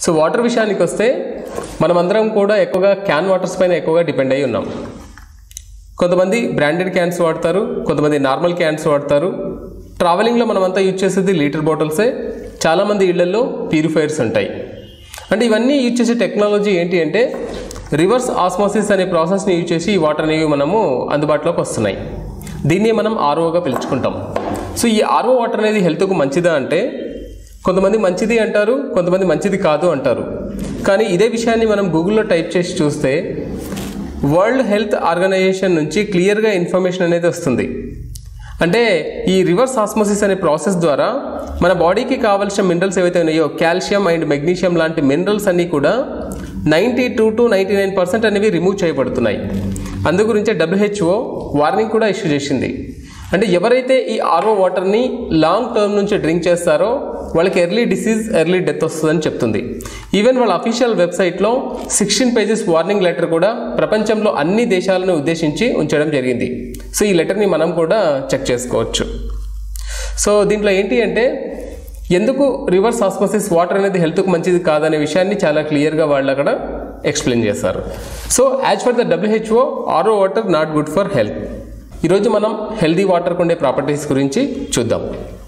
so water విషయానికి వస్తే మనమందరం కూడా ఎక్కువగా క్యాన్ వాటర్స్ పైన ఎక్కువగా డిపెండ్ అయి ఉన్నాం కొంతమంది బ్రాండెడ్ క్యాన్స్ వాడతారు కొంతమంది నార్మల్ క్యాన్స్ వాడతారు ట్రావెలింగ్లో మనమంతా యూజ్ చేసేది లీటర్ బాటిల్సే చాలామంది ఇళ్లలో ప్యూరిఫైయర్స్ ఉంటాయి అంటే ఇవన్నీ యూజ్ చేసే టెక్నాలజీ ఏంటి అంటే రివర్స్ ఆస్మోసిస్ అనే ప్రాసెస్ని యూజ్ చేసి ఈ వాటర్ అనేవి మనము అందుబాటులోకి వస్తున్నాయి దీన్ని మనం ఆర్ఓగా పిలుచుకుంటాం సో ఈ ఆర్ఓ వాటర్ అనేది హెల్త్కు మంచిదా అంటే కొంతమంది మంచిది అంటారు కొంతమంది మంచిది కాదు అంటారు కానీ ఇదే విషయాన్ని మనం గూగుల్లో టైప్ చేసి చూస్తే వరల్డ్ హెల్త్ ఆర్గనైజేషన్ నుంచి క్లియర్గా ఇన్ఫర్మేషన్ అనేది వస్తుంది అంటే ఈ రివర్స్ ఆస్మోసిస్ అనే ప్రాసెస్ ద్వారా మన బాడీకి కావాల్సిన మినరల్స్ ఏవైతే ఉన్నాయో కాల్షియం అండ్ మెగ్నీషియం లాంటి మినరల్స్ అన్నీ కూడా ninety two to ninety nine percent అనేవి రిమూవ్ చేయబడుతున్నాయి అందు గురించే డబ్ల్యూహెచ్ఓ వార్నింగ్ కూడా ఇష్యూ చేసింది అంటే ఎవరైతే ఈ ఆర్ఓ వాటర్ని లాంగ్ టర్మ్ నుంచి డ్రింక్ చేస్తారో వాళ్ళకి ఎర్లీ డిసీజ్ ఎర్లీ డెత్ వస్తుందని చెప్తుంది ఈవెన్ వాళ్ళ అఫీషియల్ వెబ్సైట్లో సిక్స్టీన్ పేజెస్ వార్నింగ్ లెటర్ కూడా ప్రపంచంలో అన్ని దేశాలను ఉద్దేశించి ఉంచడం జరిగింది సో ఈ లెటర్ని మనం కూడా చెక్ చేసుకోవచ్చు సో దీంట్లో ఏంటి అంటే ఎందుకు రివర్స్ ఆస్మోసిస్ వాటర్ అనేది హెల్త్కు మంచిది కాదనే విషయాన్ని చాలా క్లియర్గా వాళ్ళు అక్కడ ఎక్స్ప్లెయిన్ చేస్తారు so as per the WHO RO water not good for health ఈరోజు మనం హెల్దీ వాటర్కు ఉండే ప్రాపర్టీస్ గురించి చూద్దాం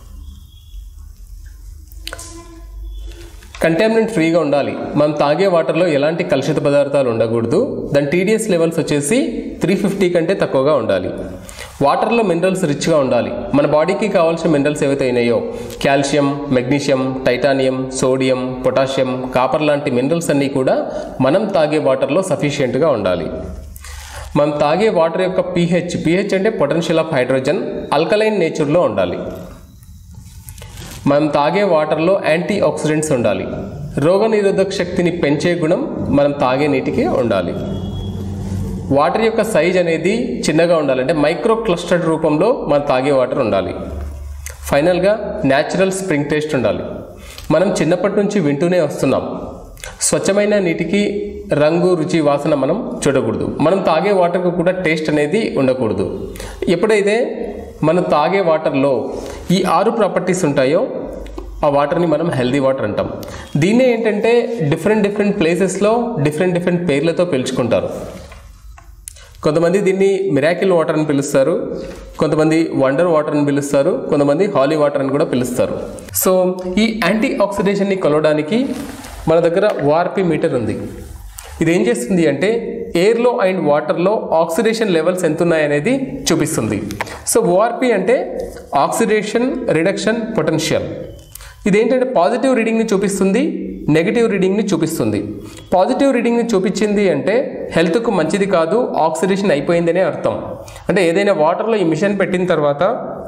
కంటామినెంట్ ఫ్రీగా ఉండాలి మనం తాగే వాటర్లో ఎలాంటి కలుషిత పదార్థాలు ఉండకూడదు దాని టీడీఎస్ లెవెల్స్ వచ్చేసి త్రీ ఫిఫ్టీ కంటే తక్కువగా ఉండాలి వాటర్లో మినరల్స్ రిచ్గా ఉండాలి మన బాడీకి కావాల్సిన మినరల్స్ ఏవైతే ఉన్నాయో calcium magnesium titanium sodium potassium copper లాంటి మినరల్స్ అన్నీ కూడా మనం తాగే వాటర్లో సఫిషియెంట్గా ఉండాలి మనం తాగే వాటర్ యొక్క పీహెచ్ పీహెచ్ అంటే పొటెన్షియల్ ఆఫ్ హైడ్రోజన్ అల్కలైన్ నేచర్లో ఉండాలి మనం తాగే వాటర్లో యాంటీ ఆక్సిడెంట్స్ ఉండాలి రోగనిరోధక శక్తిని పెంచే గుణం మనం తాగే నీటికి ఉండాలి వాటర్ యొక్క సైజ్ అనేది చిన్నగా ఉండాలి అంటే మైక్రో క్లస్టర్డ్ రూపంలో మనం తాగే వాటర్ ఉండాలి ఫైనల్గా న్యాచురల్ స్ప్రింగ్ టేస్ట్ ఉండాలి మనం చిన్నప్పటి నుంచి వింటూనే వస్తున్నాం స్వచ్ఛమైన నీటికి రంగు రుచి వాసన మనం చూడకూడదు మనం తాగే వాటర్కు కూడా టేస్ట్ అనేది ఉండకూడదు ఎప్పుడైతే మనం తాగే వాటర్లో ఈ ఆరు ప్రాపర్టీస్ ఉంటాయో ఆ వాటర్ని మనం హెల్దీ వాటర్ అంటాం దీన్నే ఏంటంటే డిఫరెంట్ డిఫరెంట్ ప్లేసెస్లో డిఫరెంట్ డిఫరెంట్ పేర్లతో పిలుచుకుంటారు కొంతమంది దీన్ని మిరాకిల్ వాటర్ అని పిలుస్తారు కొంతమంది వండర్ వాటర్ అని పిలుస్తారు కొంతమంది హాలీ వాటర్ అని కూడా పిలుస్తారు సో ఈ యాంటీ ఆక్సిడేషన్ని కొలవడానికి మన దగ్గర ఓఆర్పి మీటర్ ఉంది ఇది ఏం చేస్తుంది అంటే ఎయిర్లో అండ్ వాటర్లో ఆక్సిడేషన్ లెవెల్స్ ఎంత ఉన్నాయనేది చూపిస్తుంది సో ఓఆర్పి అంటే ఆక్సిడేషన్ రిడక్షన్ పొటెన్షియల్ ఇదేంటంటే పాజిటివ్ రీడింగ్ని చూపిస్తుంది నెగిటివ్ రీడింగ్ని చూపిస్తుంది పాజిటివ్ రీడింగ్ని చూపించింది అంటే హెల్త్కు మంచిది కాదు ఆక్సిడేషన్ అయిపోయిందనే అర్థం అంటే ఏదైనా వాటర్లో ఈ మిషన్ పెట్టిన తర్వాత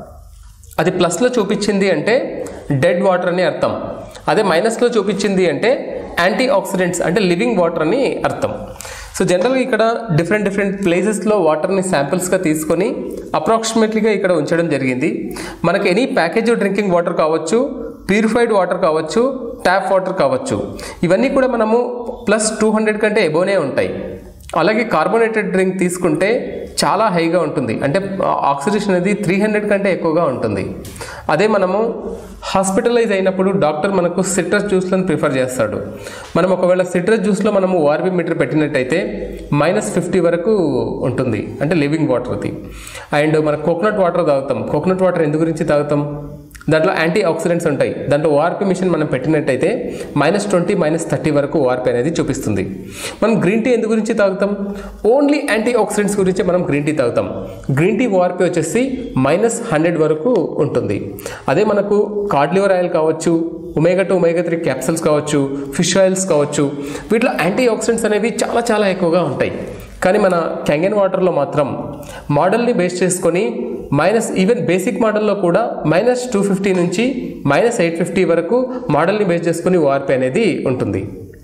అది ప్లస్లో చూపించింది అంటే డెడ్ వాటర్ అని అర్థం అదే మైనస్లో చూపించింది అంటే యాంటీ ఆక్సిడెంట్స్ అంటే లివింగ్ వాటర్ అని అర్థం సో జనరల్గా ఇక్కడ డిఫరెంట్ డిఫరెంట్ ప్లేసెస్లో వాటర్ని శాంపిల్స్గా తీసుకొని అప్రాక్సిమేట్లీగా ఇక్కడ ఉంచడం జరిగింది మనకి ఎనీ ప్యాకేజ్ డ్రింకింగ్ వాటర్ కావచ్చు ప్యూరిఫైడ్ వాటర్ కావచ్చు ట్యాప్ వాటర్ కావచ్చు ఇవన్నీ కూడా మనము ప్లస్ టూ హండ్రెడ్ కంటే ఎబోనే ఉంటాయి అలాగే కార్బోనేటెడ్ డ్రింక్ తీసుకుంటే చాలా హైగా ఉంటుంది అంటే ఆక్సిడేషన్ అనేది త్రీ హండ్రెడ్ కంటే ఎక్కువగా ఉంటుంది అదే మనము హాస్పిటలైజ్ అయినప్పుడు డాక్టర్ మనకు సిట్రస్ జ్యూస్లను ప్రిఫర్ చేస్తాడు మనం ఒకవేళ సిట్రస్ జ్యూస్లో మనము ఓఆర్బి మీటర్ పెట్టినట్టయితే మైనస్ ఫిఫ్టీ వరకు ఉంటుంది అంటే లివింగ్ వాటర్ది అండ్ మన కోకోనట్ వాటర్ తాగుతాం కోకోనట్ వాటర్ ఎందు గురించి తాగుతాం దాంట్లో యాంటీ ఆక్సిడెంట్స్ ఉంటాయి దాంట్లో ఓఆర్పి మిషన్ మనం పెట్టినట్టయితే మైనస్ ట్వంటీ మైనస్ థర్టీ వరకు ఓఆర్పి అనేది చూపిస్తుంది మనం గ్రీన్ టీ ఎందు గురించి తాగుతాం ఓన్లీ యాంటీ ఆక్సిడెంట్స్ గురించి మనం గ్రీన్ టీ తాగుతాం గ్రీన్ టీ ఓఆర్పి వచ్చేసి మైనస్ హండ్రెడ్ వరకు ఉంటుంది అదే మనకు కార్డ్లివర్ ఆయిల్ కావచ్చు omega two omega three capsules కావచ్చు ఫిష్ ఆయిల్స్ కావచ్చు వీటిలో యాంటీ ఆక్సిడెంట్స్ అనేవి చాలా చాలా ఎక్కువగా ఉంటాయి కానీ మన క్యాంగన్ వాటర్లో మాత్రం మోడల్ని బేస్ చేసుకొని మైనస్ ఈవెన్ బేసిక్ మోడల్లో కూడా మైనస్ టూ ఫిఫ్టీ నుంచి మైనస్ ఎయిట్ ఫిఫ్టీ వరకు మోడల్ని బేస్ చేసుకొని ఓఆర్పి అనేది ఉంటుంది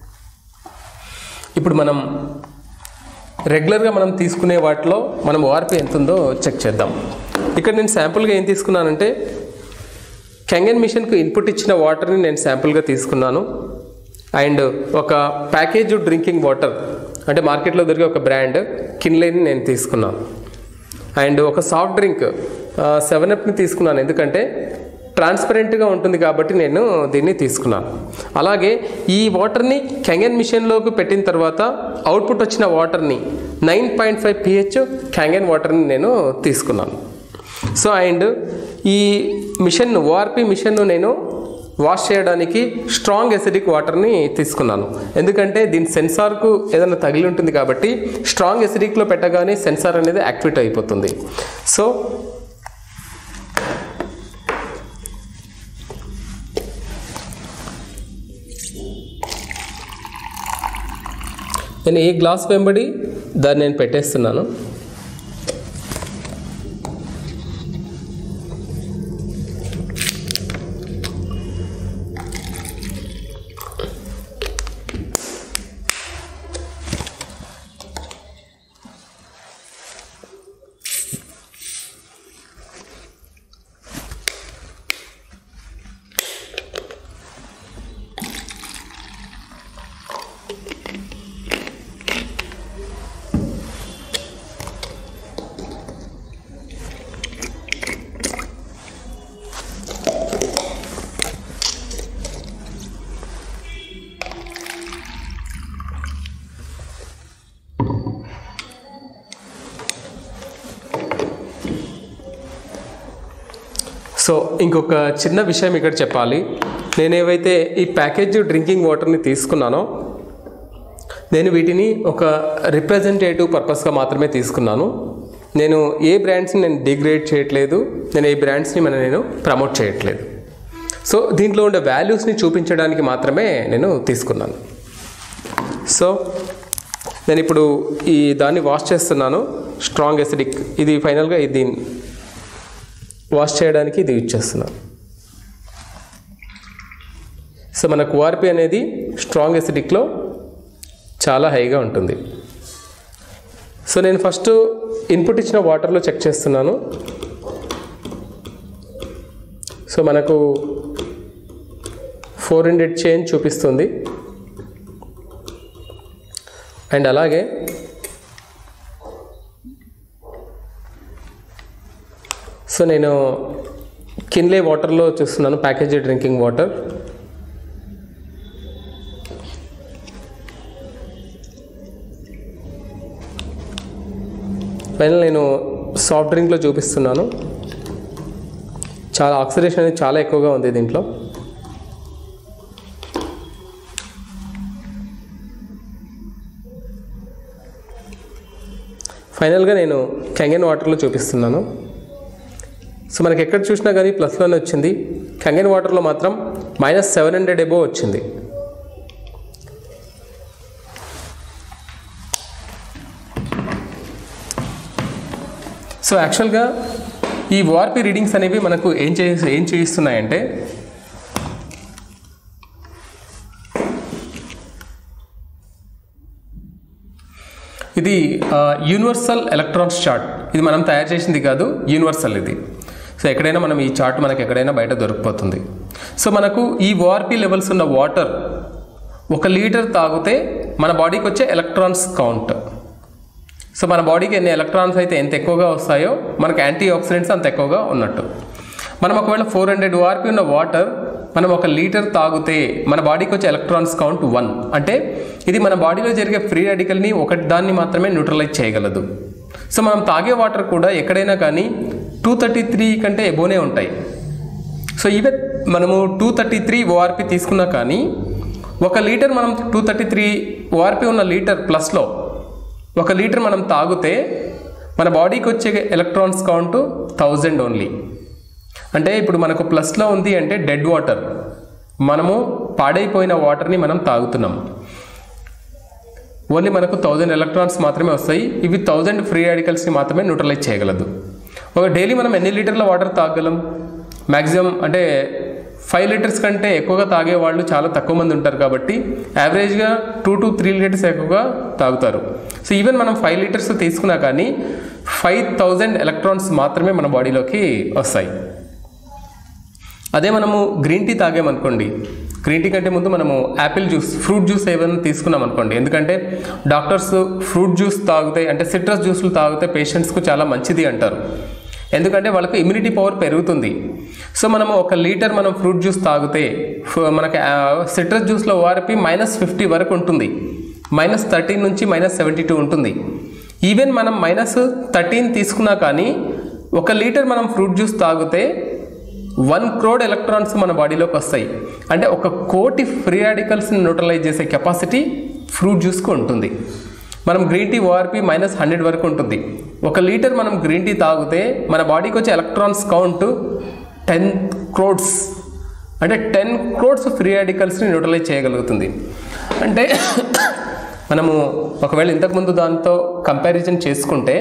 ఇప్పుడు మనం రెగ్యులర్గా మనం తీసుకునే వాటిలో మనం ఓఆర్పి ఎంత ఉందో చెక్ చేద్దాం ఇక్కడ నేను శాంపుల్గా ఏం తీసుకున్నానంటే కెంగన్ మిషన్కు ఇన్పుట్ ఇచ్చిన వాటర్ని నేను శాంపుల్గా తీసుకున్నాను అండ్ ఒక ప్యాకేజ్ డ్రింకింగ్ వాటర్ అంటే మార్కెట్లో దొరికే ఒక బ్రాండ్ కిన్లేని నేను తీసుకున్నాను అండ్ ఒక సాఫ్ట్ డ్రింక్ సెవెన్ అప్ని తీసుకున్నాను ఎందుకంటే ట్రాన్స్పరెంట్గా ఉంటుంది కాబట్టి నేను దీన్ని తీసుకున్నాను అలాగే ఈ వాటర్ని క్యాంగన్ మిషన్లోకి పెట్టిన తర్వాత అవుట్పుట్ వచ్చిన వాటర్ని nine point five pH Kangen వాటర్ని నేను తీసుకున్నాను సో అండ్ ఈ మిషన్ ఓఆర్పి మిషన్ను నేను వాష్ చేయడానికి స్ట్రాంగ్ ఎసిడిక్ వాటర్ని తీసుకున్నాను ఎందుకంటే దీని సెన్సార్కు ఏదైనా తగిలి ఉంటుంది కాబట్టి స్ట్రాంగ్ ఎసిడిక్లో పెట్టగానే సెన్సార్ అనేది యాక్టివేట్ అయిపోతుంది సో నేను ఈ గ్లాస్ వెంబడి దాన్ని నేను పెట్టేస్తున్నాను సో ఇంకొక చిన్న విషయం ఇక్కడ చెప్పాలి నేను ఏవైతే ఈ ప్యాకేజ్ డ్రింకింగ్ వాటర్ని తీసుకున్నానో నేను వీటిని ఒక రిప్రజెంటేటివ్ పర్పస్గా మాత్రమే తీసుకున్నాను నేను ఏ బ్రాండ్స్ని నేను డిగ్రేడ్ చేయట్లేదు నేను ఏ బ్రాండ్స్ని మన నేను ప్రమోట్ చేయట్లేదు సో దీంట్లో ఉండే వాల్యూస్ని చూపించడానికి మాత్రమే నేను తీసుకున్నాను సో నేను ఇప్పుడు ఈ దాన్ని వాష్ చేస్తున్నాను స్ట్రాంగ్ ఎసిడిక్ ఇది ఫైనల్గా ఇది వాష్ చేయడానికి ఇది యూజ్ చేస్తున్నాను సో మన కుఆర్పి అనేది స్ట్రాంగ్ ఎసిడిక్లో చాలా హైగా ఉంటుంది సో నేను ఫస్ట్ ఇన్పుట్ ఇచ్చిన వాటర్లో చెక్ చేస్తున్నాను సో మనకు ఫోర్ హండ్రెడ్ చేంజ్ చూపిస్తుంది అండ్ అలాగే సో నేను కిన్లే వాటర్లో చూస్తున్నాను ప్యాకేజీ డ్రింకింగ్ వాటర్ ఫైనల్ నేను సాఫ్ట్ డ్రింక్లో చూపిస్తున్నాను చాలా ఆక్సిడేషన్ అనేది చాలా ఎక్కువగా ఉంది దీంట్లో ఫైనల్గా నేను కంగన్ వాటర్లో చూపిస్తున్నాను సో మనకి ఎక్కడ చూసినా కానీ ప్లస్లోనే వచ్చింది కంగన్ వాటర్లో మాత్రం మైనస్ సెవెన్ హండ్రెడ్ ఎబో వచ్చింది సో యాక్చువల్గా ఈ ఓఆర్పి రీడింగ్స్ అనేవి మనకు ఏం చే ఏం చేయిస్తున్నాయంటే ఇది యూనివర్సల్ ఎలక్ట్రాన్స్ చార్ట్ ఇది మనం తయారు చేసింది కాదు యూనివర్సల్ ఇది సో ఎక్కడైనా మనం ఈ చార్ట్ మనకి ఎక్కడైనా బయట దొరికిపోతుంది సో మనకు ఈ ఓఆర్పి లెవెల్స్ ఉన్న వాటర్ ఒక లీటర్ తాగితే మన బాడీకి వచ్చే ఎలక్ట్రాన్స్ కౌంట్ సో మన బాడీకి ఎన్ని ఎలక్ట్రాన్స్ అయితే ఎంత ఎక్కువగా వస్తాయో మనకు యాంటీ ఆక్సిడెంట్స్ అంత ఎక్కువగా ఉన్నట్టు మనం ఒకవేళ ఫోర్ హండ్రెడ్ ఓఆర్పి ఉన్న వాటర్ మనం ఒక లీటర్ తాగితే మన బాడీకి వచ్చే ఎలక్ట్రాన్స్ కౌంట్ వన్ అంటే ఇది మన బాడీలో జరిగే ఫ్రీ రాడికల్ని ఒకటి దాన్ని మాత్రమే న్యూట్రలైజ్ చేయగలదు సో మనం తాగే వాటర్ కూడా ఎక్కడైనా కానీ టూ థర్టీ త్రీ కంటే ఎబోనే ఉంటాయి సో ఈవెన్ మనము టూ థర్టీ త్రీ ఓఆర్పి తీసుకున్నా కానీ ఒక లీటర్ మనం టూ థర్టీ త్రీ ఓఆర్పి ఉన్న లీటర్ ప్లస్లో ఒక లీటర్ మనం తాగితే మన బాడీకి వచ్చే ఎలక్ట్రాన్స్ కౌంట్ థౌజండ్ ఓన్లీ అంటే ఇప్పుడు మనకు ప్లస్లో ఉంది అంటే డెడ్ వాటర్ మనము పాడైపోయిన వాటర్ని మనం తాగుతున్నాం ఓన్లీ మనకు థౌజండ్ ఎలక్ట్రాన్స్ మాత్రమే వస్తాయి ఇవి థౌజండ్ ఫ్రీ రాడికల్స్ని మాత్రమే న్యూట్రలైజ్ చేయగలదు ఒక డైలీ మనం ఎన్ని లీటర్ల వాటర్ తాగలం మ్యాక్సిమం అంటే ఫైవ్ లీటర్స్ కంటే ఎక్కువగా తాగే వాళ్ళు చాలా తక్కువ మంది ఉంటారు కాబట్టి యావరేజ్గా టూ టు త్రీ లీటర్స్ ఎక్కువగా తాగుతారు సో ఈవెన్ మనం ఫైవ్ లీటర్స్ తీసుకున్నా కానీ ఫైవ్ థౌజండ్ ఎలక్ట్రాన్స్ మాత్రమే మన బాడీలోకి వస్తాయి అదే మనము గ్రీన్ టీ తాగామనుకోండి గ్రీన్ టీ కంటే ముందు మనము యాపిల్ జ్యూస్ ఫ్రూట్ జ్యూస్ ఏమైనా తీసుకున్నాం అనుకోండి ఎందుకంటే డాక్టర్స్ ఫ్రూట్ జ్యూస్ తాగితే అంటే సిట్రస్ జ్యూస్లు తాగితే పేషెంట్స్కు చాలా మంచిది అంటారు ఎందుకంటే వాళ్ళకి ఇమ్యూనిటీ పవర్ పెరుగుతుంది సో మనం ఒక లీటర్ మనం ఫ్రూట్ జ్యూస్ తాగితే ఫ- మనకి సిట్రస్ జ్యూస్లో ఓఆర్పి మైనస్ ఫిఫ్టీ వరకు ఉంటుంది మైనస్ థర్టీన్ నుంచి మైనస్ సెవెంటీ టూ ఉంటుంది ఈవెన్ మనం మైనస్ థర్టీన్ తీసుకున్నా కానీ ఒక లీటర్ మనం ఫ్రూట్ జ్యూస్ తాగితే వన్ క్రోడ్ ఎలక్ట్రాన్స్ మన బాడీలోకి వస్తాయి అంటే ఒక కోటి ఫ్రీ రాడికల్స్ని న్యూట్రలైజ్ చేసే కెపాసిటీ ఫ్రూట్ జ్యూస్కి ఉంటుంది మనం green tea ORP minus hundred వరకు ఉంటుంది ఒక లీటర్ మనం గ్రీన్ టీ తాగితే మన బాడీకి వచ్చే ఎలక్ట్రాన్స్ కౌంట్ టెన్ క్రోడ్స్ అంటే టెన్ క్రోడ్స్ ఫ్రీ రాడికల్స్ని న్యూట్రలైజ్ చేయగలుగుతుంది అంటే మనము ఒకవేళ ఇంతకుముందు దాంతో కంపారిజన్ చేసుకుంటే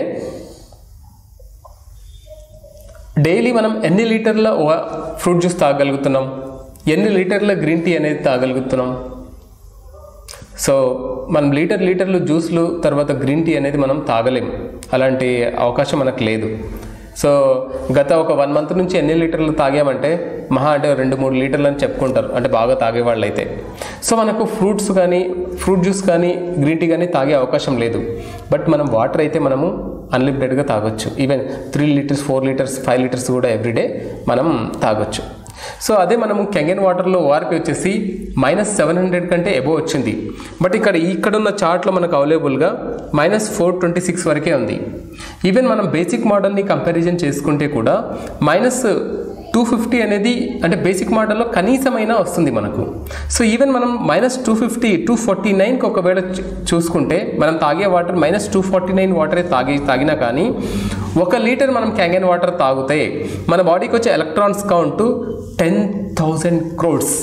డైలీ మనం ఎన్ని లీటర్ల ఓ- ఫ్రూట్ జ్యూస్ తాగలుగుతున్నాం ఎన్ని లీటర్ల గ్రీన్ టీ అనేది తాగలుగుతున్నాం సో మనం లీటర్ లీటర్లు జ్యూస్లు తర్వాత గ్రీన్ టీ అనేది మనం తాగలేం అలాంటి అవకాశం మనకు లేదు సో గత ఒక వన్ మంత్ నుంచి ఎన్ని లీటర్లు తాగామంటే మహా అంటే రెండు మూడు లీటర్లు అని చెప్పుకుంటారు అంటే బాగా తాగేవాళ్ళు అయితే సో మనకు ఫ్రూట్స్ కానీ ఫ్రూట్ జ్యూస్ కానీ గ్రీన్ టీ కానీ తాగే అవకాశం లేదు బట్ మనం వాటర్ అయితే మనము అన్లిమిటెడ్గా తాగొచ్చు even three litres four litres five litres కూడా ఎవ్రీడే మనం తాగొచ్చు సో అదే మనము కెంగన్ వాటర్లో ఓఆర్పి వచ్చేసి మైనస్ సెవెన్ హండ్రెడ్ కంటే ఎబో వచ్చింది బట్ ఇక్కడ ఇక్కడ ఉన్న చార్ట్లో మనకు అవైలబుల్గా మైనస్ ఫోర్ ట్వంటీ సిక్స్ వరకే ఉంది ఈవెన్ మనం బేసిక్ మోడల్ని కంపారిజన్ చేసుకుంటే కూడా మైనస్ టూ ఫిఫ్టీ అనేది అంటే బేసిక్ మోడల్లో కనీసమైనా వస్తుంది మనకు సో ఈవెన్ మనం minus two fifty two forty నైన్కి ఒకవేళ చూ- చూసుకుంటే మనం తాగే water minus two forty nine వాటరే తాగి తాగినా కానీ ఒక లీటర్ మనం క్యాంగన్ వాటర్ తాగితే మన బాడీకి వచ్చే electrons count ten thousand crores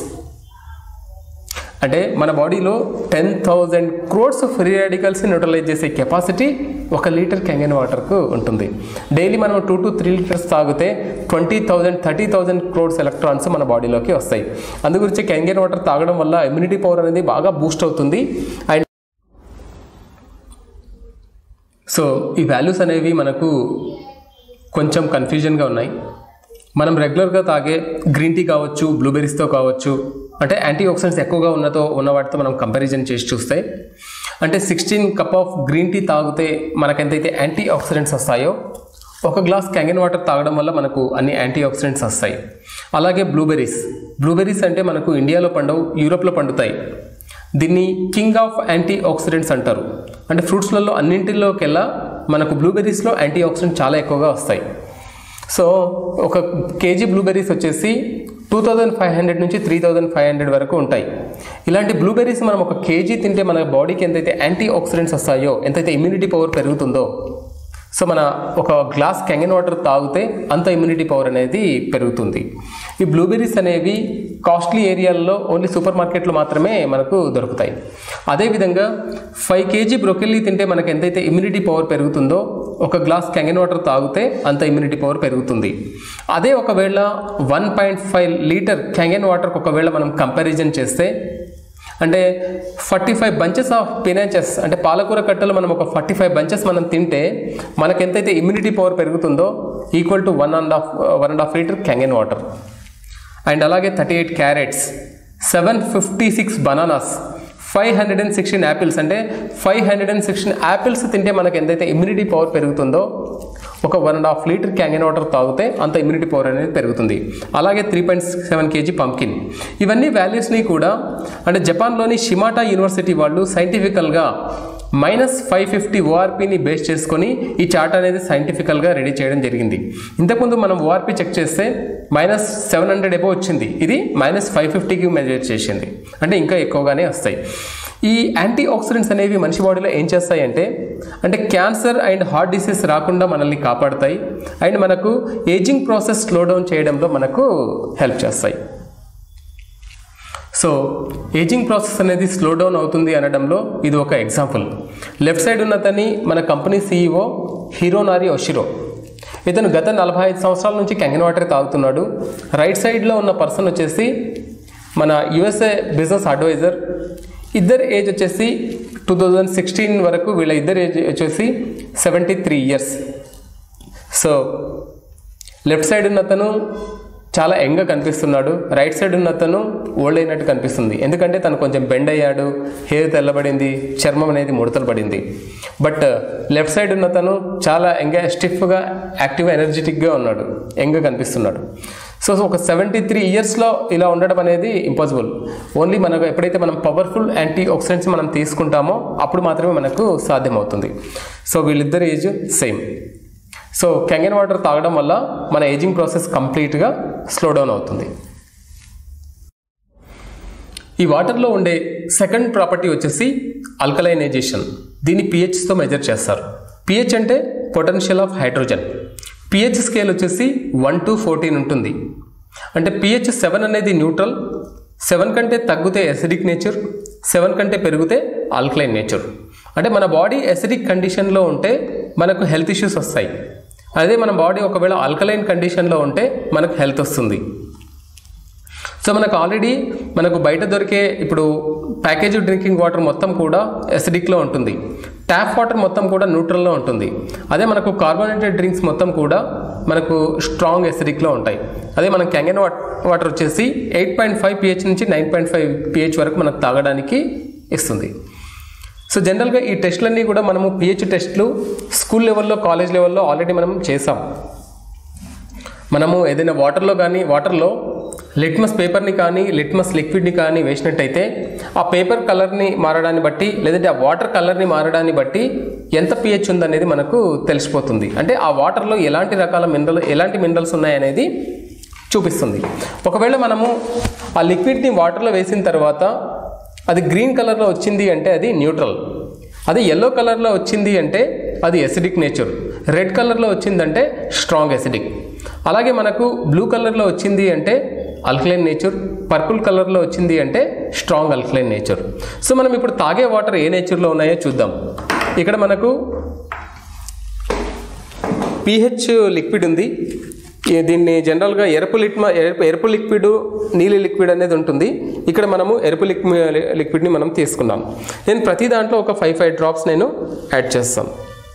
అంటే మన బాడీలో ten thousand crores free radicals neutralize చేసే కెపాసిటీ ఒక లీటర్ క్యాంగన్ వాటర్కు ఉంటుంది డైలీ మనం టూ టు త్రీ లీటర్స్ తాగితే twenty thousand thirty thousand crores electrons మన బాడీలోకి వస్తాయి అందుగురించి క్యాంగన్ వాటర్ తాగడం వల్ల ఇమ్యూనిటీ పవర్ అనేది బాగా బూస్ట్ అవుతుంది అండ్ సో ఈ వాల్యూస్ అనేవి మనకు కొంచెం కన్ఫ్యూజన్గా ఉన్నాయి మనం రెగ్యులర్గా తాగే గ్రీన్ టీ కావచ్చు బ్లూబెర్రీస్తో కావచ్చు అంటే యాంటీ ఆక్సిడెంట్స్ ఎక్కువగా ఉన్నతో ఉన్న వాటితో మనం కంపారిజన్ చేసి చూస్తే అంటే sixteen cup of green tea తాగితే మనకు ఎంతైతే యాంటీ ఆక్సిడెంట్స్ వస్తాయో ఒక గ్లాస్ క్యాంగన్ వాటర్ తాగడం వల్ల మనకు అన్ని యాంటీ ఆక్సిడెంట్స్ వస్తాయి అలాగే బ్లూబెర్రీస్ బ్లూబెర్రీస్ అంటే మనకు ఇండియాలో పండవు యూరోప్లో పండుతాయి దీన్ని కింగ్ ఆఫ్ యాంటీ ఆక్సిడెంట్స్ అంటారు అంటే ఫ్రూట్స్లలో అన్నింటిలోకెల్లా మనకు బ్లూబెర్రీస్లో యాంటీ ఆక్సిడెంట్ చాలా ఎక్కువగా వస్తాయి సో ఒక కేజీ బ్లూబెర్రీస్ వచ్చేసి టూ థౌజండ్ ఫైవ్ హండ్రెడ్ నుంచి త్రీ థౌజండ్ ఫైవ్ హండ్రెడ్ వరకు ఉంటాయి ఇలాంటి బ్లూబెర్రీస్ మనం ఒక కేజీ తింటే మన బాడీకి ఎంతైతే యాంటీ ఆక్సిడెంట్స్ వస్తాయో ఎంతైతే ఇమ్యూనిటీ పవర్ పెరుగుతుందో సో మన ఒక గ్లాస్ కెంగన్ వాటర్ తాగితే అంత ఇమ్యూనిటీ పవర్ అనేది పెరుగుతుంది ఈ బ్లూబెర్రీస్ అనేవి కాస్ట్లీ ఏరియాల్లో ఓన్లీ సూపర్ మార్కెట్లో మాత్రమే మనకు దొరుకుతాయి అదేవిధంగా ఫైవ్ కేజీ బ్రొకెల్లీ తింటే మనకు ఎంతైతే ఇమ్యూనిటీ పవర్ పెరుగుతుందో ఒక గ్లాస్ కెంగన్ వాటర్ తాగితే అంత ఇమ్యూనిటీ పవర్ పెరుగుతుంది అదే ఒకవేళ one point five litre Kangen వాటర్కి ఒకవేళ మనం కంపారిజన్ చేస్తే అంటే forty five bunches of spinaches అంటే పాలకూర కట్టలు మనం ఒక ఫార్టీ ఫైవ్ బంచెస్ మనం తింటే మనకు ఎంతైతే ఇమ్యూనిటీ పవర్ పెరుగుతుందో equal to one and half one and half litre Kangen water and అలాగే thirty eight carrots seven fifty six bananas five hundred and sixteen apples అంటే five hundred and sixteen apples తింటే మనకు ఎంతైతే immunity power పెరుగుతుందో ఒక one and half litre Kangen water తాగితే అంత immunity power అనేది పెరుగుతుంది అలాగే three point seven KG pumpkin ఇవన్నీ వాల్యూస్ని కూడా అంటే జపాన్లోని షిమాటా యూనివర్సిటీ వాళ్ళు సైంటిఫికల్గా మైనస్ ఫైవ్ ఫిఫ్టీ ఓఆర్పీని బేస్ చేసుకొని ఈ చార్ట్ అనేది సైంటిఫికల్గా రెడీ చేయడం జరిగింది ఇంతకుముందు మనం ఓఆర్పీ చెక్ చేస్తే మైనస్ సెవెన్ హండ్రెడ్ ఎబో వచ్చింది ఇది మైనస్ ఫైవ్ ఫిఫ్టీకి మెజర్ చేసింది అంటే ఇంకా ఎక్కువగానే వస్తాయి ఈ యాంటీ ఆక్సిడెంట్స్ అనేవి మనిషి బాడీలో ఏం చేస్తాయి అంటే అంటే క్యాన్సర్ అండ్ హార్ట్ డిసీజ్ రాకుండా మనల్ని కాపాడుతాయి అండ్ మనకు ఏజింగ్ ప్రాసెస్ స్లో డౌన్ చేయడంలో మనకు హెల్ప్ చేస్తాయి సో ఏజింగ్ ప్రాసెస్ అనేది స్లో డౌన్ అవుతుంది అనడంలో ఇది ఒక ఎగ్జాంపుల్ లెఫ్ట్ సైడ్ ఉన్నతని మన కంపెనీ సీఈఓ హీరోనారి ఒషిరో ఇతను గత నలభై ఐదు సంవత్సరాల నుంచి కెంగన్ వాటర్ తాగుతున్నాడు రైట్ సైడ్లో ఉన్న పర్సన్ వచ్చేసి మన యుఎస్ఏ బిజినెస్ అడ్వైజర్ ఇద్దరు ఏజ్ వచ్చేసి టూ థౌజండ్ సిక్స్టీన్ వరకు వీళ్ళ ఇద్దరు ఏజ్ వచ్చేసి seventy three years so left side ఉన్న అతను చాలా యంగ్గా కనిపిస్తున్నాడు రైట్ సైడ్ ఉన్న అతను ఓల్డ్ అయినట్టు కనిపిస్తుంది ఎందుకంటే తను కొంచెం బెండ్ అయ్యాడు హెయిర్ తెల్లబడింది చర్మం అనేది ముడతలు పడింది బట్ లెఫ్ట్ సైడ్ ఉన్న తను చాలా యంగ్గా స్టిఫ్గా యాక్టివ్గా ఎనర్జెటిక్గా ఉన్నాడు యంగ్గా కనిపిస్తున్నాడు సో ఒక సెవెంటీ త్రీ ఇయర్స్లో ఇలా ఉండడం అనేది ఇంపాసిబుల్ ఓన్లీ మనకు ఎప్పుడైతే మనం పవర్ఫుల్ యాంటీ ఆక్సిడెంట్స్ మనం తీసుకుంటామో అప్పుడు మాత్రమే మనకు సాధ్యమవుతుంది సో వీళ్ళిద్దరి age same so Kangen water తాగడం వల్ల మన ఏజింగ్ ప్రాసెస్ కంప్లీట్గా స్లో డౌన్ అవుతుంది ఈ వాటర్లో ఉండే సెకండ్ ప్రాపర్టీ వచ్చేసి అల్కలైనైజేషన్ దీన్ని పిహెచ్తో మెజర్ చేస్తారు పిహెచ్ అంటే potential of hydrogen pH scale వచ్చేసి వన్ టు ఫోర్టీన్ ఉంటుంది అంటే పిహెచ్ సెవెన్ అనేది న్యూట్రల్ సెవెన్ కంటే తగ్గితే ఎసిడిక్ నేచర్ సెవెన్ కంటే పెరిగితే ఆల్కలైన్ నేచర్ అంటే మన బాడీ ఎసిడిక్ కండిషన్లో ఉంటే మనకు హెల్త్ ఇష్యూస్ వస్తాయి అదే మన బాడీ ఒకవేళ ఆల్కలైన్ కండిషన్లో ఉంటే మనకు హెల్త్ వస్తుంది సో మనకు ఆల్రెడీ మనకు బయట దొరికే ఇప్పుడు ప్యాకేజ్ డ్రింకింగ్ వాటర్ మొత్తం కూడా ఎసిడిక్లో ఉంటుంది ట్యాప్ వాటర్ మొత్తం కూడా న్యూట్రల్లో ఉంటుంది అదే మనకు కార్బోనేటెడ్ డ్రింక్స్ మొత్తం కూడా మనకు స్ట్రాంగ్ ఎసిడిక్లో ఉంటాయి అదే మనం క్యాంగన్ వాటర్ వచ్చేసి ఎయిట్ పాయింట్ ఫైవ్ పిహెచ్ నుంచి నైన్ పాయింట్ ఫైవ్ పిహెచ్ వరకు మనకు తాగడానికి ఇస్తుంది సో జనరల్గా ఈ టెస్ట్లన్నీ కూడా మనము పిహెచ్ టెస్ట్లు స్కూల్ లెవెల్లో కాలేజ్ లెవెల్లో ఆల్రెడీ మనం చేసాం మనము ఏదైనా వాటర్లో కానీ వాటర్లో లిట్మస్ పేపర్ని కానీ లిట్మస్ లిక్విడ్ని కానీ వేసినట్టయితే ఆ పేపర్ కలర్ని మారడాన్ని బట్టి లేదంటే ఆ వాటర్ కలర్ని మారడాన్ని బట్టి ఎంత పిహెచ్ ఉందనేది మనకు తెలిసిపోతుంది అంటే ఆ వాటర్లో ఎలాంటి రకాల మినరల్ ఎలాంటి మినరల్స్ ఉన్నాయనేది చూపిస్తుంది ఒకవేళ మనము ఆ లిక్విడ్ని వాటర్లో వేసిన తర్వాత అది గ్రీన్ కలర్లో వచ్చింది అంటే అది న్యూట్రల్ అది ఎల్లో కలర్లో వచ్చింది అంటే అది ఎసిడిక్ నేచర్ రెడ్ కలర్లో వచ్చిందంటే స్ట్రాంగ్ ఎసిడిక్ అలాగే మనకు బ్లూ కలర్లో వచ్చింది అంటే అల్కలైన్ నేచర్ పర్పుల్ కలర్లో వచ్చింది అంటే స్ట్రాంగ్ అల్కలైన్ నేచర్ సో మనం ఇప్పుడు తాగే వాటర్ ఏ నేచర్లో ఉన్నాయో చూద్దాం ఇక్కడ మనకు పిహెచ్ లిక్విడ్ ఉంది ఈ- దీన్ని జనరల్గా ఎరుపు లిక్మ ఎరుపు ఎరుపు లిక్విడ్ నీలి లిక్విడ్ అనేది ఉంటుంది ఇక్కడ మనము ఎరుపు లిక్వి లిక్విడ్ని మనం తీసుకున్నాం నేను ప్రతి దాంట్లో ఒక ఫైవ్ ఫైవ్ డ్రాప్స్ నేను యాడ్ చేస్తాను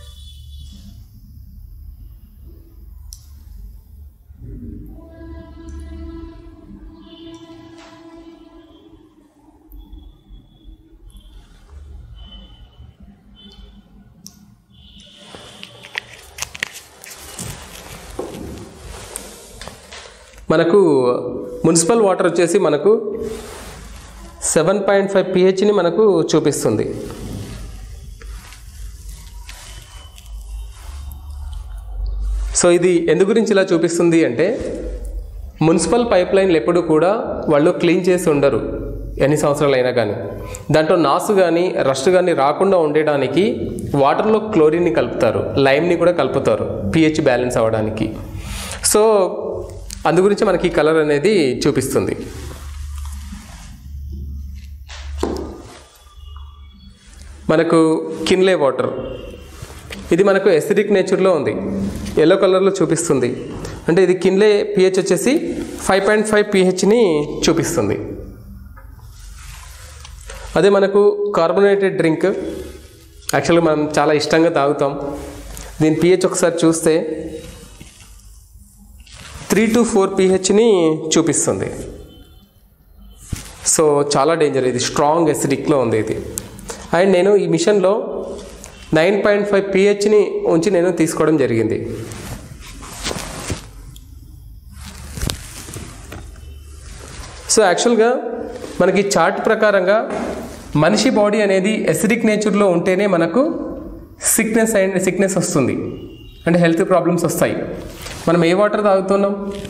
మనకు మున్సిపల్ వాటర్ వచ్చేసి మనకు సెవెన్ పాయింట్ ఫైవ్ పిహెచ్ని మనకు చూపిస్తుంది సో ఇది ఎందు గురించి ఇలా చూపిస్తుంది అంటే మున్సిపల్ పైప్ లైన్లు ఎప్పుడు కూడా వాళ్ళు క్లీన్ చేసి ఉండరు ఎన్ని సంవత్సరాలు అయినా కానీ దాంట్లో నాసు కానీ రస్ట్ కానీ రాకుండా ఉండడానికి వాటర్లో క్లోరిన్ని కలుపుతారు లైమ్ని కూడా కలుపుతారు పిహెచ్ బ్యాలెన్స్ అవ్వడానికి సో అందు గురించి మనకి ఈ కలర్ అనేది చూపిస్తుంది మనకు కిన్లే వాటర్ ఇది మనకు ఎసిడిక్ నేచర్లో ఉంది ఎల్లో కలర్లో చూపిస్తుంది అంటే ఇది కిన్లే పిహెచ్ వచ్చేసి ఫైవ్ పాయింట్ ఫైవ్ పిహెచ్ని చూపిస్తుంది అదే మనకు కార్బోనేటెడ్ డ్రింక్ యాక్చువల్గా మనం చాలా ఇష్టంగా తాగుతాం దీని పిహెచ్ ఒకసారి చూస్తే త్రీ టు ఫోర్ పిహెచ్ని చూపిస్తుంది సో చాలా డేంజర్ ఇది స్ట్రాంగ్ ఎసిడిక్లో ఉంది ఇది అండ్ నేను ఈ మిషన్లో నైన్ పాయింట్ ఫైవ్ పిహెచ్ని ఉంచి నేను తీసుకోవడం జరిగింది సో యాక్చువల్గా మనకి చార్ట్ ప్రకారంగా మనిషి బాడీ అనేది ఎసిడిక్ నేచర్లో ఉంటేనే మనకు సిక్నెస్ అండ్ సిక్నెస్ వస్తుంది అంటే హెల్త్ ప్రాబ్లమ్స్ వస్తాయి మనం ఏ వాటర్ తాగుతున్నాం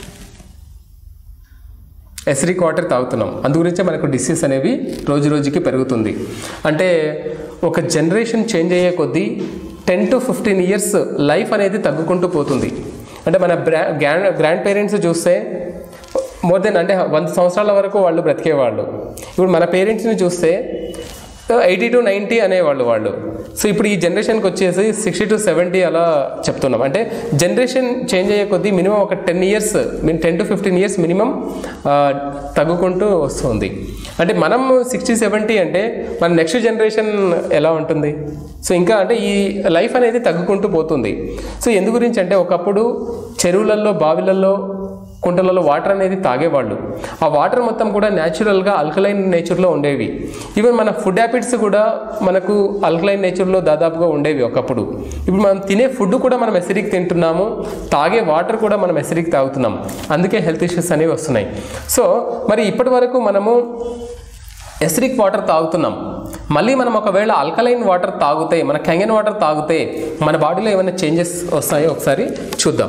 ఎసిడిక్ వాటర్ తాగుతున్నాం అందు గురించే మనకు డిసీజ్ అనేవి రోజు రోజుకి పెరుగుతుంది అంటే ఒక జనరేషన్ చేంజ్ అయ్యే కొద్దీ ten to fifteen years life అనేది తగ్గుకుంటూ పోతుంది అంటే మన బ్రా గ్రాండ్ గ్రాండ్ పేరెంట్స్ చూస్తే మోర్ దెన్ అంటే వంద సంవత్సరాల వరకు వాళ్ళు బ్రతికేవాళ్ళు ఇప్పుడు మన పేరెంట్స్ని చూస్తే ఎయిటీ టు నైంటీ అనేవాళ్ళు వాళ్ళు సో ఇప్పుడు ఈ జనరేషన్కి వచ్చేసి సిక్స్టీ టు సెవెంటీ అలా చెప్తున్నాం అంటే జనరేషన్ చేంజ్ అయ్యే కొద్దీ మినిమం ఒక ten years ten to fifteen years minimum తగ్గుకుంటూ వస్తుంది అంటే మనం సిక్స్టీ సెవెంటీ అంటే మన నెక్స్ట్ జనరేషన్ ఎలా ఉంటుంది సో ఇంకా అంటే ఈ లైఫ్ అనేది తగ్గుకుంటూ పోతుంది సో ఎందు గురించి అంటే ఒకప్పుడు చెరువులలో బావిలలో కుంటలలో వాటర్ అనేది తాగేవాళ్ళు ఆ వాటర్ మొత్తం కూడా న్యాచురల్గా అల్కలైన్ నేచర్లో ఉండేవి ఈవెన్ మన ఫుడ్ హ్యాబిట్స్ కూడా మనకు అల్కలైన్ నేచర్లో దాదాపుగా ఉండేవి ఒకప్పుడు ఇప్పుడు మనం తినే ఫుడ్ కూడా మనం ఎసిడిక్ తింటున్నాము తాగే వాటర్ కూడా మనం ఎసిడిక్ తాగుతున్నాం అందుకే హెల్త్ ఇష్యూస్ అనేవి వస్తున్నాయి సో మరి ఇప్పటి వరకు మనము ఎసిడిక్ వాటర్ తాగుతున్నాం మళ్ళీ మనం ఒకవేళ ఆల్కలైన్ వాటర్ తాగితే మన కెంగన్ వాటర్ తాగితే మన బాడీలో ఏమైనా చేంజెస్ వస్తాయో ఒకసారి చూద్దాం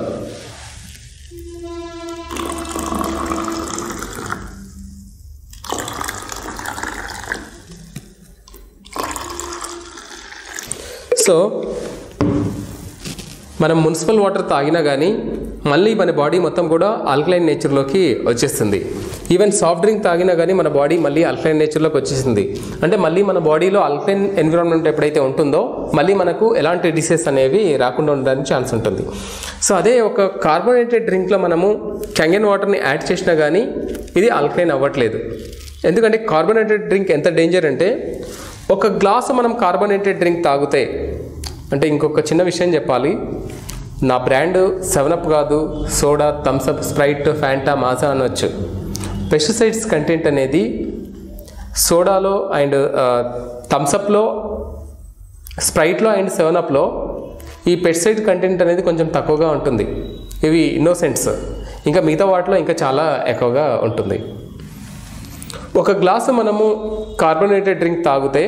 సో మనం మున్సిపల్ వాటర్ తాగినా కానీ మళ్ళీ మన బాడీ మొత్తం కూడా ఆల్కలైన్ నేచర్లోకి వచ్చేస్తుంది ఈవెన్ సాఫ్ట్ డ్రింక్ తాగినా కానీ మన బాడీ మళ్ళీ ఆల్కలైన్ నేచర్లోకి వచ్చేసింది అంటే మళ్ళీ మన బాడీలో ఆల్కలైన్ ఎన్విరాన్మెంట్ ఎప్పుడైతే ఉంటుందో మళ్ళీ మనకు ఎలాంటి డిసీజ్ అనేవి రాకుండా ఉండడానికి ఛాన్స్ ఉంటుంది సో అదే ఒక కార్బోనేటెడ్ డ్రింక్లో మనము క్యాంగన్ వాటర్ని యాడ్ చేసినా కానీ ఇది ఆల్కలైన్ అవ్వట్లేదు ఎందుకంటే కార్బోనేటెడ్ డ్రింక్ ఎంత డేంజర్ అంటే ఒక గ్లాసు మనం కార్బోనేటెడ్ డ్రింక్ తాగితే అంటే ఇంకొక చిన్న విషయం చెప్పాలి నా బ్రాండ్ సెవెనప్ కాదు soda Thums Up Sprite Fanta Maaza అనొచ్చు పెస్టిసైడ్స్ కంటెంట్ అనేది సోడాలో అండ్ థమ్సప్లో స్ప్రైట్లో అండ్ సెవెనప్లో ఈ పెస్టిసైడ్ కంటెంట్ అనేది కొంచెం తక్కువగా ఉంటుంది ఇవి ఇన్నోసెంట్స్ ఇంకా మిగతా వాటిలో ఇంకా చాలా ఎక్కువగా ఉంటుంది ఒక గ్లాసు మనము కార్బోనేటెడ్ డ్రింక్ తాగితే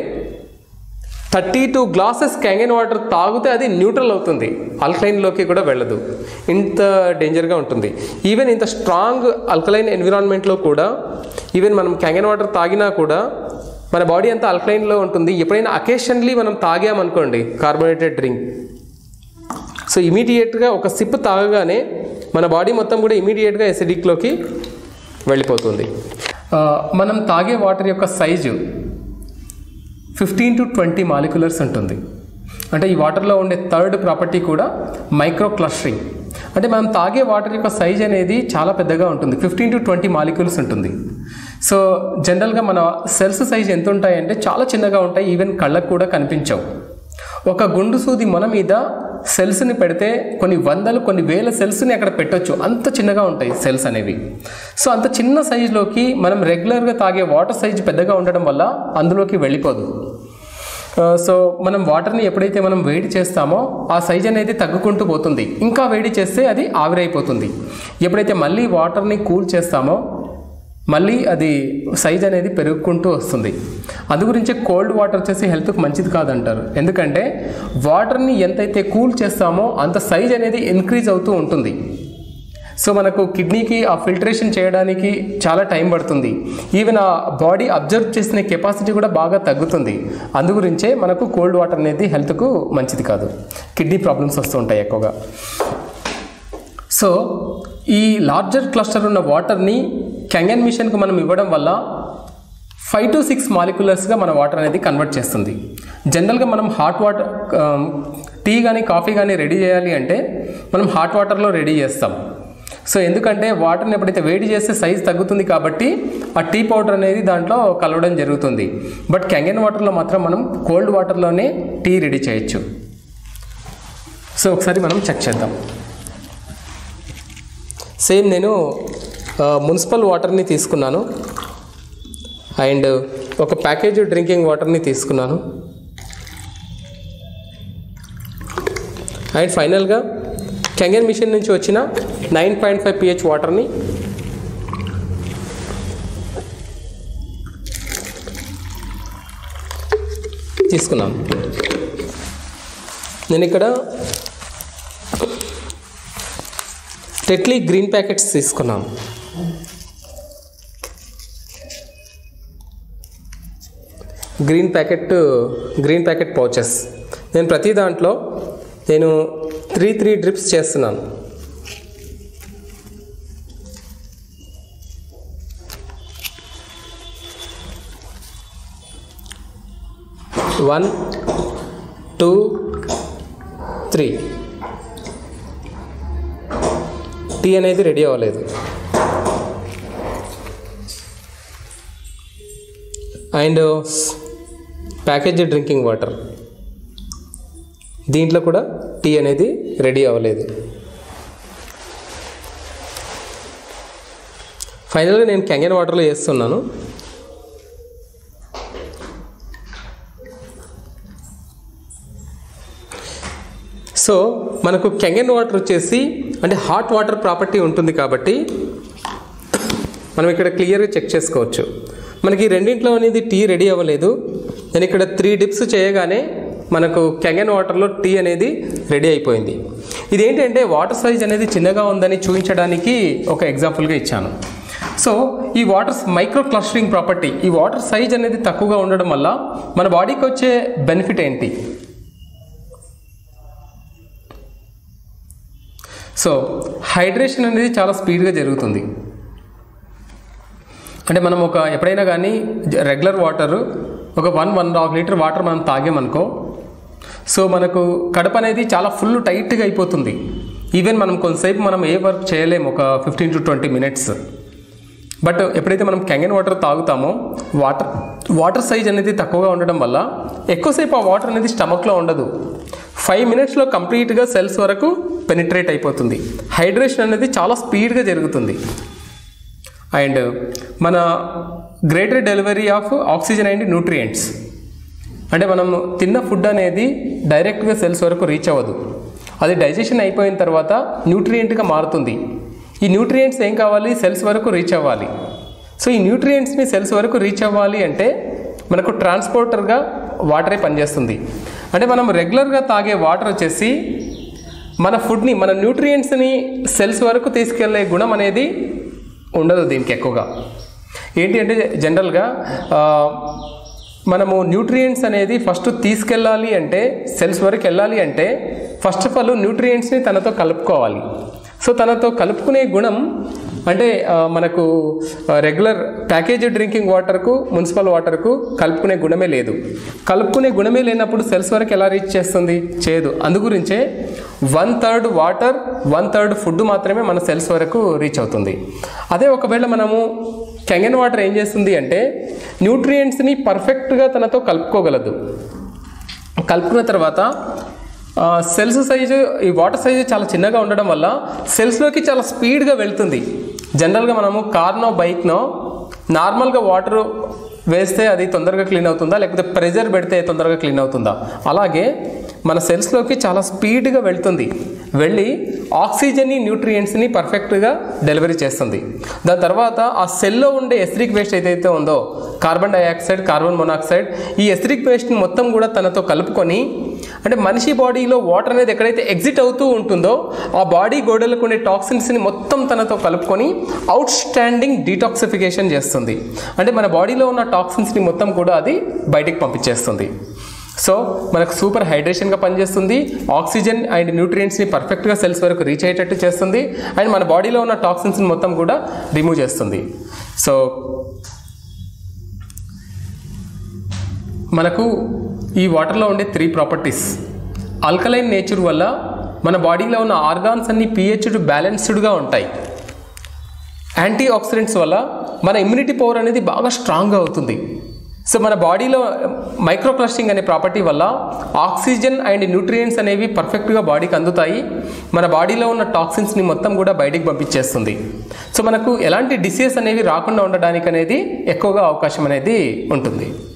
thirty two glasses Kangen water తాగితే అది న్యూట్రల్ అవుతుంది అల్కలైన్లోకి కూడా వెళ్ళదు ఇంత డేంజర్గా ఉంటుంది ఈవెన్ ఇంత స్ట్రాంగ్ అల్కలైన్ ఎన్విరాన్మెంట్లో కూడా ఈవెన్ మనం క్యాంగన్ వాటర్ తాగినా కూడా మన బాడీ అంతా అల్కలైన్లో ఉంటుంది ఎప్పుడైనా అకేషన్లీ మనం తాగామనుకోండి కార్బోనేటెడ్ డ్రింక్ సో ఇమీడియట్గా ఒక సిప్ తాగగానే మన బాడీ మొత్తం కూడా ఇమీడియట్గా ఎసిడిక్లోకి వెళ్ళిపోతుంది ఆ, మనం తాగే వాటర్ యొక్క size fifteen to twenty moleculars ఉంటుంది అంటే ఈ వాటర్లో ఉండే థర్డ్ ప్రాపర్టీ కూడా మైక్రో క్లస్టరింగ్ అంటే మనం తాగే వాటర్ యొక్క సైజ్ అనేది చాలా పెద్దగా ఉంటుంది ఫిఫ్టీన్ టు ట్వంటీ మాలిక్యూల్స్ ఉంటుంది సో జనరల్గా మన సెల్స్ సైజ్ ఎంత ఉంటాయంటే చాలా చిన్నగా ఉంటాయి ఈవెన్ కళ్ళకు కూడా కనిపించవు ఒక గుండు సూది మొన మీద సెల్స్ని పెడితే కొన్ని వందలు కొన్ని వేల సెల్స్ని అక్కడ పెట్టొచ్చు అంత చిన్నగా ఉంటాయి సెల్స్ అనేవి సో అంత చిన్న సైజులోకి మనం రెగ్యులర్గా తాగే వాటర్ సైజ్ పెద్దగా ఉండడం వల్ల అందులోకి వెళ్ళిపోదు ఆ, సో మనం వాటర్ని ఎప్పుడైతే మనం వేడి చేస్తామో ఆ సైజ్ అనేది తగ్గుకుంటూ పోతుంది ఇంకా వేడి చేస్తే అది ఆవిరైపోతుంది ఎప్పుడైతే మళ్ళీ వాటర్ని కూల్ చేస్తామో మళ్ళీ అది సైజ్ అనేది పెరుగుకుంటూ వస్తుంది అందు గురించే కోల్డ్ వాటర్ వచ్చేసి హెల్త్కి మంచిది కాదంటారు ఎందుకంటే వాటర్ని ఎంతైతే కూల్ చేస్తామో అంత సైజ్ అనేది ఇంక్రీజ్ అవుతూ ఉంటుంది సో మనకు కిడ్నీకి ఆ ఫిల్టరేషన్ చేయడానికి చాలా టైం పడుతుంది ఈవెన్ ఆ బాడీ అబ్జర్వ్ చేసిన కెపాసిటీ కూడా బాగా తగ్గుతుంది అందు గురించే మనకు కోల్డ్ వాటర్ అనేది హెల్త్కు మంచిది కాదు కిడ్నీ ప్రాబ్లమ్స్ వస్తూ ఉంటాయి ఎక్కువగా సో ఈ లార్జర్ క్లస్టర్ ఉన్న వాటర్ని క్యాంగన్ మిషన్కి మనం ఇవ్వడం వల్ల ఫైవ్ టు సిక్స్ మాలిక్యులర్స్గా మన వాటర్ అనేది కన్వర్ట్ చేస్తుంది జనరల్గా మనం హాట్ వాటర్ టీ కానీ కాఫీ కానీ రెడీ చేయాలి అంటే మనం హాట్ వాటర్లో రెడీ చేస్తాం సో ఎందుకంటే వాటర్ని ఎప్పుడైతే వేడి చేస్తే సైజ్ తగ్గుతుంది కాబట్టి ఆ టీ పౌడర్ అనేది దాంట్లో కలవడం జరుగుతుంది బట్ క్యాంగన్ వాటర్లో మాత్రం మనం కోల్డ్ వాటర్లోనే టీ రెడీ చేయొచ్చు సో ఒకసారి మనం చెక్ చేద్దాం సేమ్ నేను ఆ, మున్సిపల్ వాటర్ని తీసుకున్నాను అండ్ ఒక ప్యాకేజ్ డ్రింకింగ్ వాటర్ని తీసుకున్నాను అండ్ ఫైనల్గా కెంగన్ మిషన్ నుంచి వచ్చిన నైన్ పాయింట్ ఫైవ్ పిహెచ్ వాటర్ని తీసుకున్నాను నేను ఇక్కడ టెట్లీ గ్రీన్ ప్యాకెట్స్ తీసుకున్నాను green packet green packet pouches నేను ప్రతి దాంట్లో నేను త్రీ త్రీ డ్రిప్స్ చేస్తున్నాను వన్ టూ త్రీ టీ అనేది రెడీ అవ్వలేదు అండ్ ప్యాకేజ్ డ్రింకింగ్ వాటర్ దీంట్లో కూడా టీ అనేది రెడీ అవ్వలేదు ఫైనల్గా నేను కెంగన్ వాటర్లో వేస్తున్నాను సో మనకు కెంగన్ వాటర్ వచ్చేసి అంటే హాట్ వాటర్ ప్రాపర్టీ ఉంటుంది కాబట్టి మనం ఇక్కడ క్లియర్గా చెక్ చేసుకోవచ్చు మనకి రెండింట్లో అనేది టీ రెడీ అవ్వలేదు నేను ఇక్కడ త్రీ డిప్స్ చేయగానే మనకు కెంగన్ వాటర్లో టీ అనేది రెడీ అయిపోయింది ఇదేంటంటే వాటర్ సైజ్ అనేది చిన్నగా ఉందని చూపించడానికి ఒక ఎగ్జాంపుల్గా ఇచ్చాను సో ఈ వాటర్ మైక్రో క్లస్టరింగ్ ప్రాపర్టీ ఈ వాటర్ సైజ్ అనేది తక్కువగా ఉండడం వల్ల మన బాడీకి వచ్చే బెనిఫిట్ ఏంటి సో హైడ్రేషన్ అనేది చాలా స్పీడ్గా జరుగుతుంది అంటే మనం ఒక ఎప్పుడైనా కానీ రెగ్యులర్ వాటర్ ఒక one one half litre water మనం తాగామనుకో సో మనకు కడుపు అనేది చాలా ఫుల్ టైట్గా అయిపోతుంది ఈవెన్ మనం కొంతసేపు మనం ఏ వర్క్ చేయలేము ఒక fifteen to twenty minutes but ఎప్పుడైతే మనం కెంగన్ వాటర్ తాగుతామో వాటర్ వాటర్ సైజ్ అనేది తక్కువగా ఉండడం వల్ల ఎక్కువసేపు ఆ వాటర్ అనేది స్టమక్లో ఉండదు ఫైవ్ మినిట్స్లో కంప్లీట్గా సెల్స్ వరకు పెనిట్రేట్ అయిపోతుంది హైడ్రేషన్ అనేది చాలా స్పీడ్గా జరుగుతుంది అండ్ మన greater delivery of oxygen and nutrients అంటే మనం తిన్న ఫుడ్ అనేది డైరెక్ట్గా సెల్స్ వరకు రీచ్ అవ్వదు అది డైజెషన్ అయిపోయిన తర్వాత న్యూట్రియంట్గా మారుతుంది ఈ న్యూట్రియంట్స్ ఏం కావాలి సెల్స్ వరకు రీచ్ అవ్వాలి సో ఈ న్యూట్రియంట్స్ని సెల్స్ వరకు రీచ్ అవ్వాలి అంటే మనకు ట్రాన్స్పోర్టర్గా వాటరే పనిచేస్తుంది అంటే మనం రెగ్యులర్గా తాగే వాటర్ వచ్చేసి మన ఫుడ్ని మన న్యూట్రియంట్స్ని సెల్స్ వరకు తీసుకెళ్లే గుణం అనేది ఉండదు దీనికి ఎక్కువగా ఏంటి అంటే జనరల్గా ఆ, మనము న్యూట్రియంట్స్ అనేది ఫస్ట్ తీసుకెళ్ళాలి అంటే సెల్స్ వరకు వెళ్ళాలి అంటే ఫస్ట్ ఆఫ్ ఆల్ న్యూట్రియంట్స్ని తనతో కలుపుకోవాలి సో తనతో కలుపుకునే గుణం అంటే ఆ, మనకు రెగ్యులర్ ప్యాకేజ్ డ్రింకింగ్ వాటర్కు మున్సిపల్ వాటర్కు కలుపుకునే గుణమే లేదు కలుపుకునే గుణమే లేనప్పుడు సెల్స్ వరకు ఎలా రీచ్ చేస్తుంది చేయదు అందుగురించే one third water one third food మాత్రమే మన సెల్స్ వరకు రీచ్ అవుతుంది అదే ఒకవేళ మనము కెంగన్ వాటర్ ఏం చేస్తుంది అంటే న్యూట్రియంట్స్ని పర్ఫెక్ట్గా తనతో కలుపుకోగలదు కలుపుకున్న తర్వాత సెల్స్ సైజు ఈ వాటర్ సైజు చాలా చిన్నగా ఉండడం వల్ల సెల్స్లోకి చాలా స్పీడ్గా వెళ్తుంది జనరల్గా మనము కార్నో బైక్నో నార్మల్గా వాటర్ వేస్తే అది తొందరగా క్లీన్ అవుతుందా లేకపోతే ప్రెజర్ పెడితే తొందరగా క్లీన్ అవుతుందా అలాగే మన సెల్స్లోకి చాలా స్పీడ్గా వెళ్తుంది వెళ్ళి ఆక్సిజన్ని న్యూట్రియంట్స్ని పర్ఫెక్ట్గా డెలివరీ చేస్తుంది దాని తర్వాత ఆ సెల్లో ఉండే ఎస్రిక్ వేస్ట్ ఏదైతే ఉందో కార్బన్ డైఆక్సైడ్ కార్బన్ మొనాక్సైడ్ ఈ ఎస్రిక్ వేస్ట్ని మొత్తం కూడా తనతో కలుపుకొని అంటే మనిషి బాడీలో వాటర్ అనేది ఎక్కడైతే ఎగ్జిట్ అవుతూ ఉంటుందో ఆ బాడీ గోడలకు ఉండే టాక్సిన్స్ని మొత్తం తనతో కలుపుకొని అవుట్ స్టాండింగ్ డీటాక్సిఫికేషన్ చేస్తుంది అంటే మన బాడీలో ఉన్న టాక్సిన్స్ని మొత్తం కూడా అది బయటికి పంపించేస్తుంది సో మనకు సూపర్ హైడ్రేషన్గా పనిచేస్తుంది ఆక్సిజన్ అండ్ న్యూట్రియంట్స్ని పర్ఫెక్ట్గా సెల్స్ వరకు రీచ్ అయ్యేటట్టు చేస్తుంది అండ్ మన బాడీలో ఉన్న టాక్సిన్స్ని మొత్తం కూడా రిమూవ్ చేస్తుంది సో మనకు ఈ వాటర్లో ఉండే త్రీ ప్రాపర్టీస్ ఆల్కలైన్ నేచర్ వల్ల మన బాడీలో ఉన్న ఆర్గాన్స్ అన్ని పిహెచ్డ్ బ్యాలెన్స్డ్గా ఉంటాయి యాంటీ ఆక్సిడెంట్స్ వల్ల మన ఇమ్యూనిటీ పవర్ అనేది బాగా స్ట్రాంగ్గా అవుతుంది సో మన బాడీలో మైక్రో క్లస్టింగ్ అనే ప్రాపర్టీ వల్ల ఆక్సిజన్ అండ్ న్యూట్రియంట్స్ అనేవి పర్ఫెక్ట్గా బాడీకి అందుతాయి మన బాడీలో ఉన్న టాక్సిన్స్ని మొత్తం కూడా బయటికి పంపించేస్తుంది సో మనకు ఎలాంటి డిసీజ్ అనేవి రాకుండా ఉండడానికి అనేది ఎక్కువగా అవకాశం అనేది ఉంటుంది